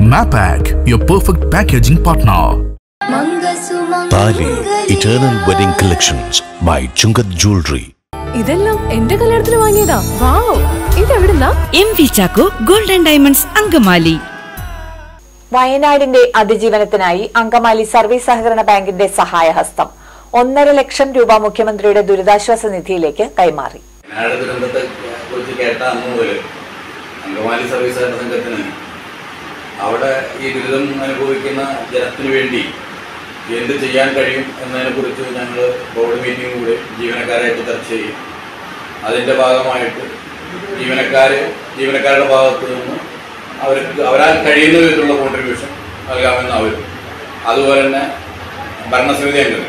Mapac, your perfect packaging partner. Thali eternal wedding collections by Chungath jewellery ഇതെല്ലാം എന്റെ കല്യാണത്തിന് വാങ്ങിയതാ വാവ് ഇതെവിടുന്നാ M V Chacko golden diamonds Angamaly വയനാടിന്റെ അതിജീവനത്തിനായി അങ്കമാലി സർവീസ് സഹകരണ ബാങ്കിന്റെ സഹായഹസ്തം ഒന്നര ലക്ഷം രൂപ മുഖ്യമന്ത്രിയുടെ ദുരിതാശ്വാസ നിധിയിലേക്ക് കൈമാറി വയനാട് ദുരന്തത്തെ കുറിച്ച് കേട്ട അന്ന് മുതൽ അങ്കമാലി സർവീസ് സഹകരണ സംഘത്തിന് അവിടെ ഈ ദുരിതം അനുഭവിക്കുന്ന ജനത്തിന് വേണ്ടി എന്ത് ചെയ്യാൻ കഴിയും എന്നതിനെക്കുറിച്ച് ഞങ്ങൾ ബോർഡ് മീറ്റിംഗ് കൂടെ ജീവനക്കാരായിട്ട് ചർച്ച ചെയ്യും അതിൻ്റെ ഭാഗമായിട്ട് ജീവനക്കാർ ജീവനക്കാരുടെ ഭാഗത്തു നിന്ന് അവർക്ക് അവരാൽ കഴിയുന്ന വിധത്തിലുള്ള കോൺട്രിബ്യൂഷൻ നൽകാമെന്ന് അവരും അതുപോലെ തന്നെ ഭരണസമിതി അംഗങ്ങൾ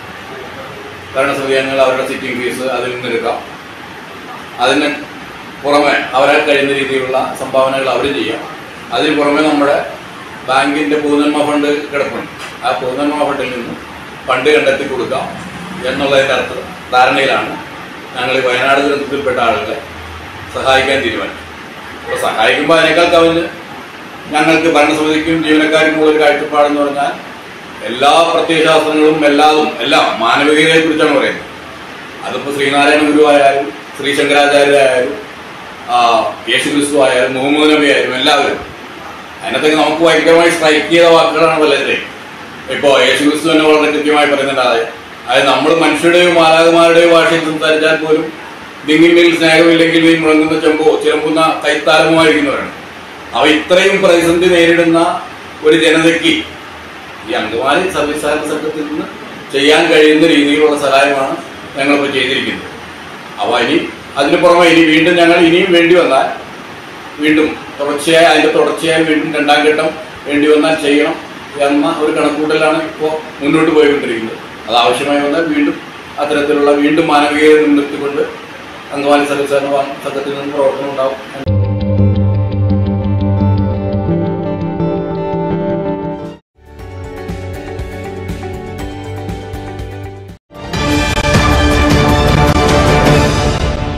ഭരണസമിതി അംഗങ്ങൾ അവരുടെ സിറ്റിംഗ് ഫീസ് അതിൽ നിന്നെടുക്കാം അതിന് പുറമെ അവരാൽ കഴിയുന്ന രീതിയിലുള്ള സംഭാവനകൾ അവർ ചെയ്യാം അതിന് പുറമെ നമ്മുടെ ബാങ്കിൻ്റെ പൊതുനന്മ ഫണ്ട് കിടപ്പുണ്ട് ആ പൊതുനന്മ ഫണ്ടിൽ നിന്ന് ഫണ്ട് കണ്ടെത്തി കൊടുക്കാം എന്നുള്ളതിൻ്റെ അർത്ഥ ധാരണയിലാണ് ഞങ്ങൾ ഈ വയനാട് ദുരന്തത്തിൽപ്പെട്ട ആളുകളെ സഹായിക്കാൻ തീരുമാനിച്ചു അപ്പോൾ സഹായിക്കുമ്പോൾ അതിനേക്കാൾ കവിഞ്ഞ് ഞങ്ങൾക്ക് ഭരണസമിതിക്കും ജീവനക്കാർക്കും ഉള്ള ഒരു കാഴ്ചപ്പാടെന്ന് പറഞ്ഞാൽ എല്ലാ പ്രത്യയശാസ്ത്രങ്ങളും എല്ലാതും എല്ലാം മാനവികതയെ കുറിച്ചാണ് പറയുന്നത് അതിപ്പോൾ ശ്രീനാരായണ ഗുരു ആയാലും ശ്രീ ശങ്കരാചാര്യരായാലും ആ, യേശു ക്രിസ്തു ആയാലും മുഹമ്മദ് നബി ആയാലും എല്ലാവരും അതിനകത്തൊക്കെ നമുക്ക് ഭയങ്കരമായി സ്ട്രൈക്ക് ചെയ്ത വാക്കുകളാണ് പലരുടെയും ഇപ്പോൾ യേശു ക്രിസ്തു തന്നെ വളരെ കൃത്യമായി പറയുന്നുണ്ട് അതായത് അതായത് നമ്മൾ മനുഷ്യരുടെയോ മാലാകന്മാരുടെയോ ഭാഷയിൽ സംസാരിച്ചാൽ പോലും ദിങ്ങിന്മേൽ സ്നേഹമില്ലെങ്കിൽ ഈ മുഴങ്ങുന്ന ചെമ്പോ ചിലമ്പുന്ന കൈത്താരമായിരിക്കുന്നവരാണ് അവ ഇത്രയും പ്രതിസന്ധി നേരിടുന്ന ഒരു ജനതയ്ക്ക് ഈ അങ്കമാലി സർവീസ് സഹകരണ സംഘത്തിൽ നിന്ന് ചെയ്യാൻ കഴിയുന്ന രീതിയിലുള്ള സഹായമാണ് ഞങ്ങളിപ്പോൾ ചെയ്തിരിക്കുന്നത് അപ്പോൾ ഇനി അതിന് പുറമെ ഇനി വീണ്ടും ഞങ്ങൾ ഇനിയും വേണ്ടി വന്നാൽ വീണ്ടും തുടർച്ചയായി അതിൻ്റെ തുടർച്ചയായി വീണ്ടും രണ്ടാം ഘട്ടം വേണ്ടി വന്നാൽ ചെയ്യണം എന്ന ഒരു കണക്കൂട്ടലാണ് ഇപ്പോൾ മുന്നോട്ട് പോയിക്കൊണ്ടിരിക്കുന്നത് അത് ആവശ്യമായി വന്നാൽ വീണ്ടും അത്തരത്തിലുള്ള വീണ്ടും മാനവികത മുൻനിർത്തിക്കൊണ്ട് അങ്കമാലി സർവീസ് സഹകരണ സംഘത്തിൽ നിന്ന് പ്രവർത്തനം ഉണ്ടാവും